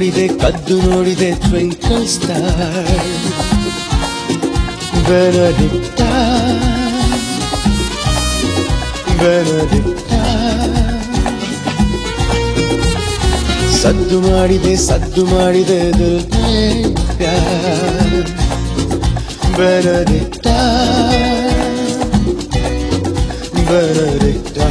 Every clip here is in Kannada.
ನೋಡಿದೆ ಕದ್ದು ನೋಡಿದೆ ಟ್ವಿಂಕಲ್ ಸ್ಟಾರ್ ಬೆನಡಿಕ್ಟ ಬೆನಡಿಕ್ಟ ಸದ್ದು ಮಾಡಿದೆ ಸದ್ದು ಮಾಡಿದೆ ದಿಲ್ ಮೇ ಪ್ಯಾರ್ ಬೆನಡಿಕ್ಟ ಬೆನಡಿಕ್ಟ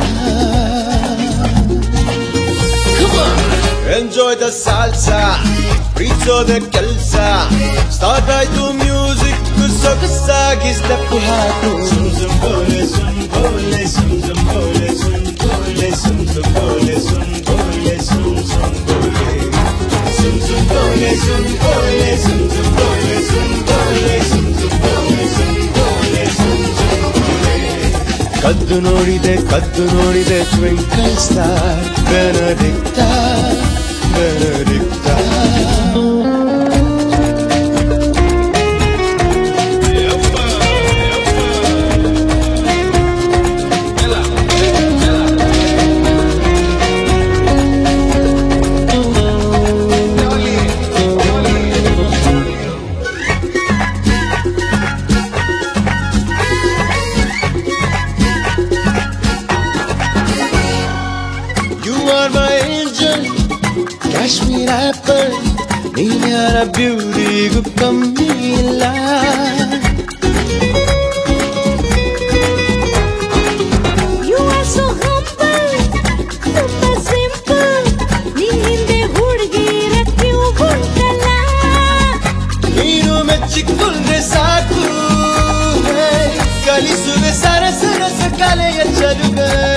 Enjoy the salsa, ಪ್ರೀತಿಸೋದೆ ಕೆಲ್ಸ ಸ್ಟಾರ್ಟ್ ಆಯ್ತು ಮ್ಯೂಸಿಕ್ ಸೊಗಸಾಗಿ ಸ್ಟೆಪ್ ಹಾಕು Zum zum bole, zum bole, zum zum bole, zum bole, zum zum bole, zum bole, zum zum bole. Zum zum bole, zum bole, zum zum bole, zum bole, zum zum bole, zum bole, zum zum bole. ಕದ್ದು ನೋಡಿದೆ ಕದ್ದು ನೋಡಿದೆ twinkle star Benedict Benedict You are my angel, Kashmir apple ನೀನ್ಯಾರ ಬ್ಯೂಟಿಗೂ ಕಮ್ಮಿ ಇಲ್ಲ You are so humble, ತುಂಬಾ simple. ನಿನ್ ಹಿಂದೆ ಹುಡುಗಿರ ಕ್ಯೂ ಉಂಟಲ್ಲ ನೀನು ಮೆಚ್ಚಿಕೊಂಡ್ರೆ ಸಾಕು ಹೇ, ಕಲಿಸುವೆ ಸರಸರಸ ಕಲೆಯ ಚಲುಗ